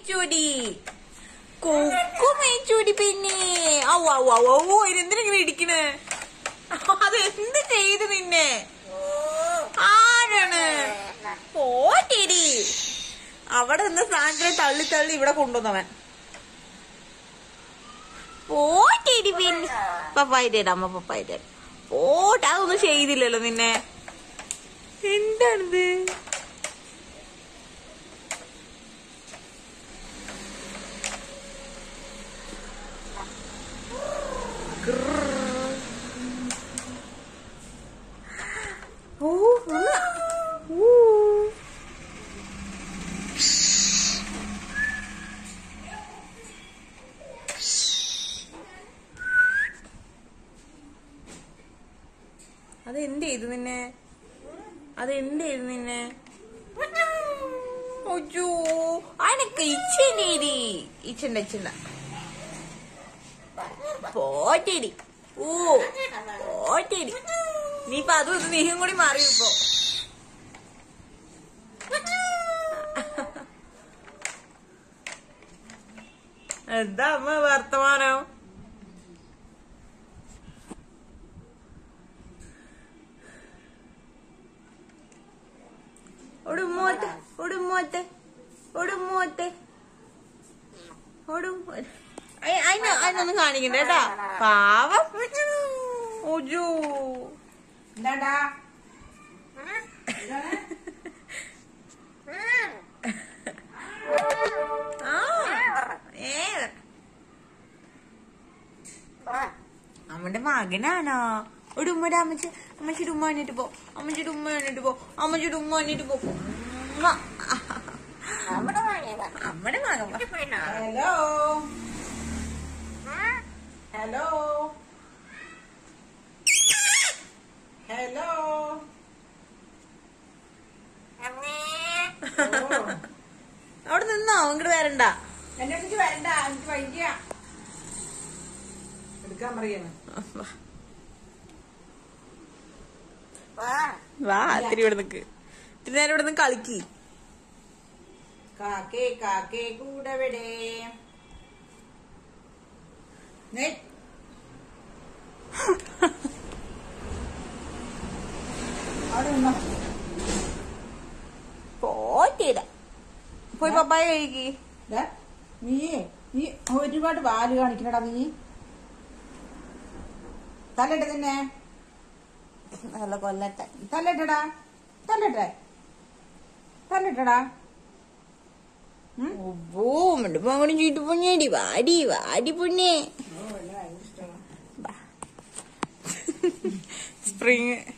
മേച്ചൂടി കൊക്കു മേച്ചൂടി പിന്നെ ഔ ഔ ഔ ഔ ഇതെന്തിനെങ്ങനെ ഇടിക്കണ് അത് എന്ത് ചെയ്തു നിന്നെ ആരാണ് പോട്ടിടി അവിടെ നിന്ന് സാധനത്തിനെ തള്ളി തള്ളി ഇവിടെ കൊണ്ടുവന്നവൻ പോട്ടിടി പിന്നെ പപ്പായിട്ട് അമ്മ പപ്പായിട്ട് പോട്ട് അതൊന്നും ചെയ്തില്ലല്ലോ നിന്നെ എന്താണിത് ഓ ഒന്ന്. ഊ. അത് എന്ത് ചെയ്തു നിന്നെ അത് എന്ത് ചെയ്തു നിന്നെ ഒജോ അനക്ക് ഇച്ചനേരി ഇച്ചണ്ട ഇച്ചണ്ട പോറ്റേരി ഓ പോറ്റേരി നീ ഇപ്പൊ അതും ഇത് നീയും കൂടി മാറി ഇപ്പൊ എന്താ അമ്മ വർത്തമാനം ഒടുമോത്തെ ഒടുമോത്തെ ഒടുമോത്തെ ഒടും അതിന് അതിനൊന്നും കാണിക്കണ്ട കേട്ടാ പാവം ഒജു എന്താടാ ആ ഏ അമ്മന്റെ മകനാണോ ഒരു ഉമ്മയുടെ അമ്മച്ചി അമ്മച്ചിയുടെ ഉമ്മ വന്നിട്ട് പോ അമ്മച്ചിയുടെ ഉമ്മ വന്നിട്ട് പോ അമ്മച്ചിയുടെ ഉമ്മ വന്നിട്ട് പോ ഉമ്മ. അമ്മയുടെ മകൻ വാ. ഹലോ ഹലോ ഹലോ അവിടെ നിന്നോ ഇങ്ങോട്ട് വരണ്ട എന്നെ എനിക്ക് വരണ്ട എനിക്ക് വൈകിയ എടുക്കാൻ പറയാണ് വാ ഇത്തിരി ഇവിടെ നിക്ക് ഇത്തിരി നേരം ഇവിടെ നിന്ന് കളിക്ക് കാക്കേ കാക്കേ കൂടെ വിടെ നേ. അവിടെ നിന്നോ പോറ്റിയില്ല പോയി പപ്പായ കഴിക്ക് ദേ, നീ നീ ഒരുപാട് വാല് കാണിക്കണടാ നീ തല്ലട്ടെ തന്നെ നല്ല കൊല്ലട്ടെ തല്ലട്ടടാ തല്ലട്ടെ തല്ലട്ടടാ ഓ മണ്ട് മകനും ചീട്ട് പൊന്നേടി വാടി വാടി പൊന്നേ സ്പ്രിങ്